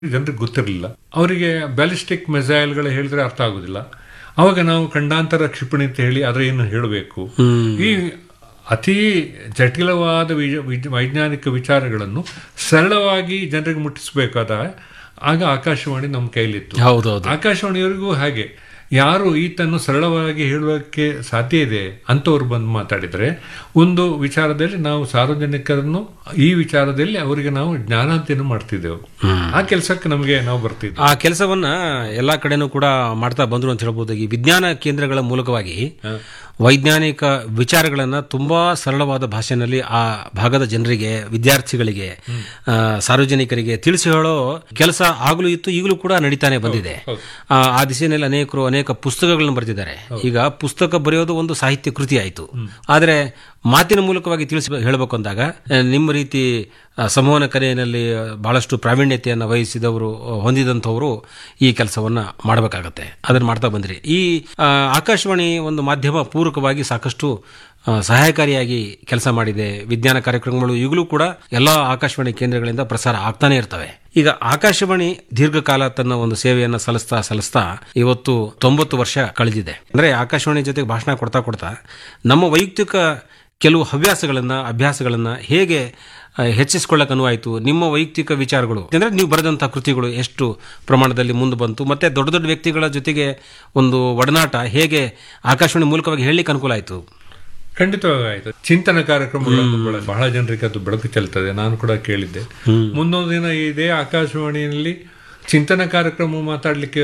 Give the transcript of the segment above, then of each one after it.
ಜನರಿಗೆ ಗೊತ್ತಿರಲಿಲ್ಲ ಅವರಿಗೆ ಬ್ಯಾಲಿಸ್ಟಿಕ್ ಮಿಸೈಲ್ಗಳು ಹೇಳಿದ್ರೆ ಅರ್ಥ ಆಗುದಿಲ್ಲ ಅವಾಗ ನಾವು ಖಂಡಾಂತರ ಕ್ಷಿಪಣಿ ಅಂತ ಹೇಳಿ ಅದರ ಏನು ಹೇಳಬೇಕು ಈ ಅತಿ ಜಟಿಲವಾದ ವಿಜ- ವಿಜ- ವೈಜ್ಞಾನಿಕ ವಿಚಾರಗಳನ್ನು ಸರಳವಾಗಿ ಜನರಿಗೆ ಮುಟ್ಟಿಸಬೇಕಾದ ಆಗ ಆಕಾಶವಾಣಿ ನಮ್ಮ ಕೈಲಿತ್ತು ಹೌದೌದು ಆಕಾಶವಾಣಿಯವರಿಗೂ ಹಾಗೆ ಯಾರು ಈತನ್ನು ಸರಳವಾಗಿ ಹೇಳುವಕ್ಕೆ ಸಾಧ್ಯ ಇದೆ ಅಂತವ್ರು ಬಂದು ಮಾತಾಡಿದರೆ ಒಂದು ವಿಚಾರದಲ್ಲಿ ನಾವು ಸಾರ್ವಜನಿಕರನ್ನು ಈ ವಿಚಾರದಲ್ಲಿ ಅವರಿಗೆ ನಾವು ಜ್ಞಾನಾಂತಿಯನ್ನು ಮಾಡ್ತಿದ್ದೆವು ಆ ಕೆಲಸಕ್ಕೆ ನಮಗೆ ನಾವು ಬರ್ತಿದ್ವಿ ಆ ಕೆಲಸವನ್ನ ಎಲ್ಲಾ ಕಡೆನೂ ಕೂಡ ಮಾಡ್ತಾ ಬಂದ್ರು ಅಂತ ಹೇಳ್ಬೋದು ಈ ವಿಜ್ಞಾನ ಕೇಂದ್ರಗಳ ಮೂಲಕವಾಗಿ ವೈಜ್ಞಾನಿಕ ವಿಚಾರಗಳನ್ನ ತುಂಬಾ ಸರಳವಾದ ಭಾಷೆನಲ್ಲಿ ಆ ಭಾಗದ ಜನರಿಗೆ ವಿದ್ಯಾರ್ಥಿಗಳಿಗೆ ಆ, ಸಾರ್ವಜನಿಕರಿಗೆ ತಿಳಿಸಿ ಹೇಳೋ ಕೆಲಸ ಆಗಲೂ ಇತ್ತು ಈಗಲೂ ಕೂಡ ನಡೀತಾನೆ ಬಂದಿದೆ ಆ, ಆ ದಿಶೆಯಲ್ಲಿ ಅನೇಕರು ಅನೇಕ ಪುಸ್ತಕಗಳನ್ನು ಬರೆದಿದ್ದಾರೆ ಈಗ ಪುಸ್ತಕ ಬರೆಯೋದು ಒಂದು ಸಾಹಿತ್ಯ ಕೃತಿ ಆಯಿತು ಆದರೆ ಮಾತಿನ ಮೂಲಕವಾಗಿ ತಿಳಿಸಿ ಹೇಳಬೇಕು ಅಂದಾಗ ಆ, ನಿಮ್ಮ ರೀತಿ ಆ, ಸಂವಹನ ಕಲೆಯಲ್ಲಿ ಬಹಳಷ್ಟು ಪ್ರಾವೀಣ್ಯತೆಯನ್ನು ವಹಿಸಿದವರು ಆ, ಹೊಂದಿದಂಥವರು ಈ ಕೆಲಸವನ್ನ ಮಾಡಬೇಕಾಗತ್ತೆ ಅದನ್ನು ಮಾಡ್ತಾ ಬಂದ್ರಿ ಈ ಆ, ಆಕಾಶವಾಣಿ ಒಂದು ಮಾಧ್ಯಮ ಪೂರಕವಾಗಿ ಸಾಕಷ್ಟು ಆ, ಸಹಾಯಕಾರಿಯಾಗಿ ಕೆಲಸ ಮಾಡಿದೆ ವಿಜ್ಞಾನ ಕಾರ್ಯಕ್ರಮಗಳು ಈಗಲೂ ಕೂಡ ಎಲ್ಲಾ ಆಕಾಶವಾಣಿ ಕೇಂದ್ರಗಳಿಂದ ಪ್ರಸಾರ ಆಗ್ತಾನೆ ಇರ್ತವೆ ಈಗ ಆಕಾಶವಾಣಿ ದೀರ್ಘಕಾಲ ತನ್ನ ಒಂದು ಸೇವೆಯನ್ನು ಸಲ್ಲಿಸ್ತಾ ಸಲ್ಲಿಸ್ತಾ ಇವತ್ತು ತೊಂಬತ್ತು ವರ್ಷ ಕಳೆದಿದೆ ಅಂದ್ರೆ ಆಕಾಶವಾಣಿ ಜೊತೆಗೆ ಭಾಷಣ ಕೊಡ್ತಾ ಕೊಡ್ತಾ ನಮ್ಮ ವೈಯಕ್ತಿಕ ಕೆಲವು ಹವ್ಯಾಸಗಳನ್ನ ಅಭ್ಯಾಸಗಳನ್ನ ಹೇಗೆ ಆ, ಹೆಚ್ಚಿಸ್ಕೊಳ್ಳಕ್ಕೆ ಅನುವಾಯಿತು ನಿಮ್ಮ ವೈಯಕ್ತಿಕ ವಿಚಾರಗಳು ಅಂದ್ರೆ ನೀವು ಬರೆದಂತಹ ಕೃತಿಗಳು ಎಷ್ಟು ಪ್ರಮಾಣದಲ್ಲಿ ಮುಂದೆ ಬಂತು ಮತ್ತೆ ದೊಡ್ಡ ದೊಡ್ಡ ವ್ಯಕ್ತಿಗಳ ಜೊತೆಗೆ ಒಂದು ಒಡನಾಟ ಹೇಗೆ ಆಕಾಶವಾಣಿ ಮೂಲಕವಾಗಿ ಹೇಳಲಿಕ್ಕೆ ಅನುಕೂಲ ಆಯಿತು ಖಂಡಿತವಾಗಿ ಆಯ್ತು ಚಿಂತನ ಕಾರ್ಯಕ್ರಮಗಳನ್ನು ಬಹಳ- ಬಹಳ ಜನರಿಗೆ ಅದು ಬೆಳಕು ಚೆಲ್ತದೆ ನಾನು ಕೂಡ ಕೇಳಿದ್ದೆ ಮುಂದೊಂದು ದಿನ ಇದೇ ಆಕಾಶವಾಣಿಯಲ್ಲಿ ಚಿಂತನ ಕಾರ್ಯಕ್ರಮ ಮಾತಾಡ್ಲಿಕ್ಕೆ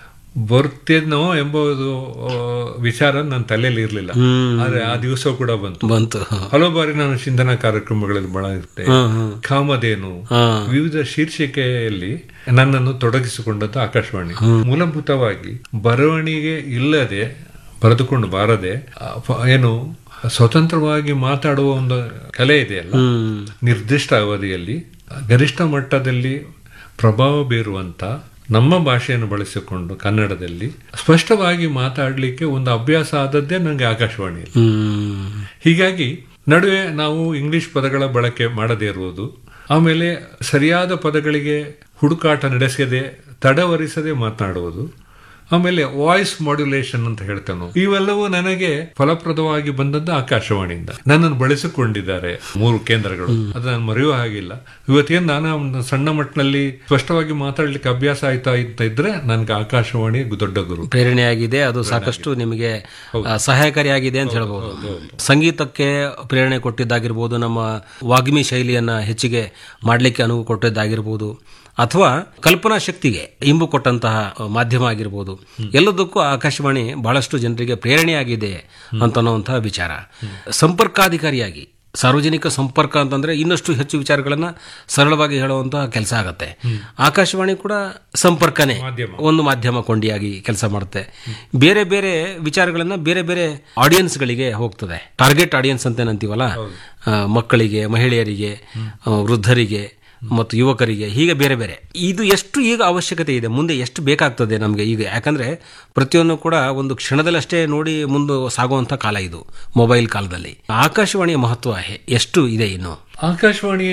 ಬರ್ತಿದ್ನೋ ಎಂಬುದು ಆ, ವಿಚಾರ ನನ್ನ ತಲೆಯಲ್ಲಿ ಇರಲಿಲ್ಲ ಆದ್ರೆ ಆ ದಿವಸ ಕೂಡ ಬಂತು ಬಂತು ಹಲವು ಬಾರಿ ನಾನು ಚಿಂತನ ಕಾರ್ಯಕ್ರಮಗಳಲ್ಲಿ ಬಳಸುತ್ತೆ ಕಾಮಧೇನು ವಿವಿಧ ಶೀರ್ಷಿಕೆಯಲ್ಲಿ ನನ್ನನ್ನು ತೊಡಗಿಸಿಕೊಂಡದ್ದು ಆಕಾಶವಾಣಿ ಮೂಲಭೂತವಾಗಿ ಬರವಣಿಗೆ ಇಲ್ಲದೆ ಬರೆದುಕೊಂಡು ಬಾರದೆ ಆ, ಪ- ಏನು ಸ್ವತಂತ್ರವಾಗಿ ಮಾತಾಡುವ ಒಂದು ಕಲೆ ಇದೆಯಲ್ಲ ನಿರ್ದಿಷ್ಟ ಅವಧಿಯಲ್ಲಿ ಗರಿಷ್ಠ ಮಟ್ಟದಲ್ಲಿ ಪ್ರಭಾವ ಬೀರುವಂತ ನಮ್ಮ ಭಾಷೆಯನ್ನು ಬಳಸಿಕೊಂಡು ಕನ್ನಡದಲ್ಲಿ ಸ್ಪಷ್ಟವಾಗಿ ಮಾತಾಡಲಿಕ್ಕೆ ಒಂದು ಅಭ್ಯಾಸ ಆದದ್ದೇ ನನಗೆ ಆಕಾಶವಾಣಿಯಲ್ಲಿ ಹ್ಮ್ ಹೀಗಾಗಿ ನಡುವೆ ನಾವು ಇಂಗ್ಲಿಷ್ ಪದಗಳ ಬಳಕೆ ಮಾಡದೇ ಇರುವುದು ಆಮೇಲೆ ಸರಿಯಾದ ಪದಗಳಿಗೆ ಹುಡುಕಾಟ ನಡೆಸದೆ ತಡವರಿಸದೆ ಮಾತನಾಡುವುದು ಆಮೇಲೆ ವಾಯ್ಸ್ ಮಾಡ್ಯುಲೇಷನ್ ಅಂತ ಹೇಳ್ತೇನೆ ಇವೆಲ್ಲವೂ ನನಗೆ ಫಲಪ್ರದವಾಗಿ ಬಂದದ್ದು ಆಕಾಶವಾಣಿಯಿಂದ ನನ್ನನ್ನು ಬಳಸಿಕೊಂಡಿದ್ದಾರೆ ಮೂರು ಕೇಂದ್ರಗಳು ಅದು ನಾನು ಮರೆಯುವ ಹಾಗಿಲ್ಲ ಇವತ್ತೇನು ನಾನು ಒಂದು ಸಣ್ಣ ಮಟ್ಟಿನಲ್ಲಿ ಸ್ಪಷ್ಟವಾಗಿ ಮಾತಾಡ್ಲಿಕ್ಕೆ ಅಭ್ಯಾಸ ಆಯ್ತಾ ಅಂತ ಇದ್ರೆ ನನಗೆ ಆಕಾಶವಾಣಿ ದೊಡ್ಡ ಗುರು ಪ್ರೇರಣೆಯಾಗಿದೆ ಅದು ಸಾಕಷ್ಟು ನಿಮಗೆ ಆ, ಸಹಾಯಕಾರಿಯಾಗಿದೆ ಅಂತ ಹೇಳ್ಬೋದು ಸಂಗೀತಕ್ಕೆ ಪ್ರೇರಣೆ ಕೊಟ್ಟಿದ್ದಾಗಿರ್ಬೋದು ನಮ್ಮ ವಾಗ್ಮಿ ಶೈಲಿಯನ್ನ ಹೆಚ್ಚಿಗೆ ಮಾಡಲಿಕ್ಕೆ ಅನುವು ಕೊಟ್ಟಿದ್ದಾಗಿರ್ಬೋದು ಅಥವಾ ಕಲ್ಪನಾ ಶಕ್ತಿಗೆ ಇಂಬು ಕೊಟ್ಟಂತಹ ಮಾಧ್ಯಮ ಆಗಿರ್ಬೋದು ಎಲ್ಲದಕ್ಕೂ ಆಕಾಶವಾಣಿ ಬಹಳಷ್ಟು ಜನರಿಗೆ ಪ್ರೇರಣೆಯಾಗಿದೆ ಅಂತನ್ನುವಂತಹ ವಿಚಾರ ಸಂಪರ್ಕಾಧಿಕಾರಿಯಾಗಿ ಸಾರ್ವಜನಿಕ ಸಂಪರ್ಕ ಅಂತಂದ್ರೆ ಇನ್ನಷ್ಟು ಹೆಚ್ಚು ವಿಚಾರಗಳನ್ನ ಸರಳವಾಗಿ ಹೇಳುವಂತಹ ಕೆಲಸ ಆಗತ್ತೆ ಆಕಾಶವಾಣಿ ಕೂಡ ಸಂಪರ್ಕನೇ ಒಂದು ಮಾಧ್ಯಮ ಕೊಂಡಿಯಾಗಿ ಕೆಲಸ ಮಾಡುತ್ತೆ ಬೇರೆ ಬೇರೆ ವಿಚಾರಗಳನ್ನ ಬೇರೆ ಬೇರೆ ಆಡಿಯನ್ಸ್ಗಳಿಗೆ ಹೋಗ್ತದೆ ಟಾರ್ಗೆಟ್ ಆಡಿಯನ್ಸ್ ಅಂತ ಏನಂತೀವಲ್ಲ ಆ, ಮಕ್ಕಳಿಗೆ ಮಹಿಳೆಯರಿಗೆ ಆ, ವೃದ್ಧರಿಗೆ ಮತ್ತು ಯುವಕರಿಗೆ ಹೀಗೆ ಬೇರೆ ಬೇರೆ ಇದು ಎಷ್ಟು ಈಗ ಅವಶ್ಯಕತೆ ಇದೆ ಮುಂದೆ ಎಷ್ಟು ಬೇಕಾಗ್ತದೆ ನಮಗೆ ಈಗ ಯಾಕಂದ್ರೆ ಪ್ರತಿಯೊಂದು ಕೂಡ ಒಂದು ಕ್ಷಣದಲ್ಲಷ್ಟೇ ನೋಡಿ ಮುಂದೆ ಸಾಗುವಂತ ಕಾಲ ಇದು ಮೊಬೈಲ್ ಕಾಲದಲ್ಲಿ ಆಕಾಶವಾಣಿಯ ಮಹತ್ವ ಹೆ- ಎಷ್ಟು ಇದೆ ಇನ್ನು ಆಕಾಶವಾಣಿ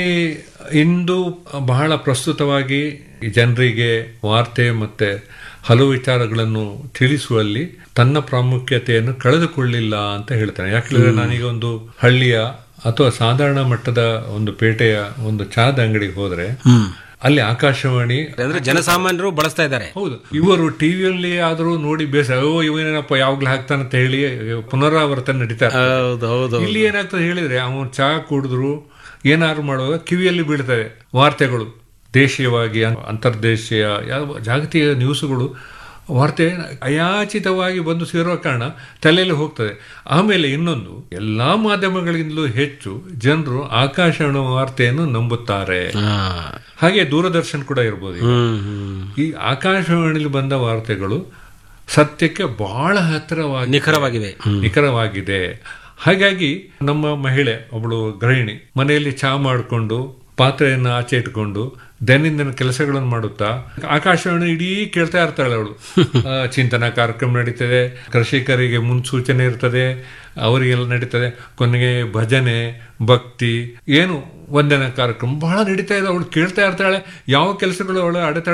ಇಂದು ಬಹಳ ಪ್ರಸ್ತುತವಾಗಿ ಜನರಿಗೆ ವಾರ್ತೆ ಮತ್ತೆ ಹಲವು ವಿಚಾರಗಳನ್ನು ತಿಳಿಸುವಲ್ಲಿ ತನ್ನ ಪ್ರಾಮುಖ್ಯತೆಯನ್ನು ಕಳೆದುಕೊಳ್ಳಿಲ್ಲ ಅಂತ ಹೇಳ್ತಾನೆ ಯಾಕಂದ್ರೆ ನಾನೀಗ ಒಂದು ಹಳ್ಳಿಯ ಅಥವಾ ಸಾಧಾರಣ ಮಟ್ಟದ ಒಂದು ಪೇಟೆಯ ಒಂದು ಚಹಾದ ಅಂಗಡಿಗೆ ಹೋದ್ರೆ ಅಲ್ಲಿ ಆಕಾಶವಾಣಿ ಅಂದ್ರೆ ಜನಸಾಮಾನ್ಯರು ಬಳಸ್ತಾ ಇದ್ದಾರೆ ಹೌದು ಇವರು ಟಿವಿಯಲ್ಲಿ ಆದರೂ ನೋಡಿ ಬೇಸ ಓ ಇವನೇನಪ್ಪ ಯಾವಾಗ್ಲೂ ಹಾಕ್ತಾನಂತ ಹೇಳಿ ಪುನರಾವರ್ತನೆ ನಡೀತಾ ಇರ್ತದೆ. ಹೌದು ಹೌದು ಇಲ್ಲಿ ಏನಾಗ್ತದೆ ಹೇಳಿದ್ರೆ ಅವನು ಚಹಾ ಕುಡಿದ್ರು ಏನಾದ್ರು ಮಾಡುವಾಗ ಕಿವಿಯಲ್ಲಿ ಬೀಳ್ತವೆ ವಾರ್ತೆಗಳು ದೇಶೀಯವಾಗಿ ಅಂ- ಅಂತರ್ದೇಶೀಯ ಯಾವ ಜಾಗತಿಕ ನ್ಯೂಸ್ಗಳು ವಾರ್ತೆ ಅಯಾಚಿತವಾಗಿ ಬಂದು ಸೇರುವ ಕಾರಣ ತಲೆಯಲ್ಲಿ ಹೋಗ್ತದೆ ಆಮೇಲೆ ಇನ್ನೊಂದು ಎಲ್ಲಾ ಮಾಧ್ಯಮಗಳಿಂದಲೂ ಹೆಚ್ಚು ಜನರು ಆಕಾಶವಾಣಿ ವಾರ್ತೆಯನ್ನು ನಂಬುತ್ತಾರೆ ಹಾ. ಹಾಗೆ ದೂರದರ್ಶನ್ ಕೂಡ ಇರ್ಬೋದು ಈಗ. ಹ್ಮ್ ಹ್ಮ್ ಈ ಆಕಾಶವಾಣಿಲಿ ಬಂದ ವಾರ್ತೆಗಳು ಸತ್ಯಕ್ಕೆ ಬಹಳ ಹತ್ತಿರವಾಗಿ ನಿಖರವಾಗಿವೆ ನಿಖರವಾಗಿದೆ ಹಾಗಾಗಿ ನಮ್ಮ ಮಹಿಳೆ ಒಬ್ಬಳು ಗೃಹಿಣಿ ಮನೆಯಲ್ಲಿ ಚಹಾ ಮಾಡಿಕೊಂಡು ಪಾತ್ರೆಯನ್ನು ಆಚೆ ಇಟ್ಕೊಂಡು ದೈನಂದಿನ ಕೆಲಸಗಳನ್ನು ಮಾಡುತ್ತಾ ಆಕಾಶವಾಣಿ ಇಡೀ ಕೇಳ್ತಾ ಇರ್ತಾಳೆ ಅವಳು ಆ, ಚಿಂತನಾ ಕಾರ್ಯಕ್ರಮ ನಡೀತದೆ ಕೃಷಿಕರಿಗೆ ಮುನ್ಸೂಚನೆ ಇರ್ತದೆ ಅವರಿಗೆಲ್ಲ ನಡೀತದೆ ಕೊನೆಗೆ ಭಜನೆ ಭಕ್ತಿ ಏನು ವಂದನಾ ಕಾರ್ಯಕ್ರಮ ಬಹಳ ನಡೀತಾ ಇದೆ ಅವಳು ಕೇಳ್ತಾ ಇರ್ತಾಳೆ ಯಾವ ಕೆಲಸಗಳು ಅವಳು ಅಡೆತಡೆ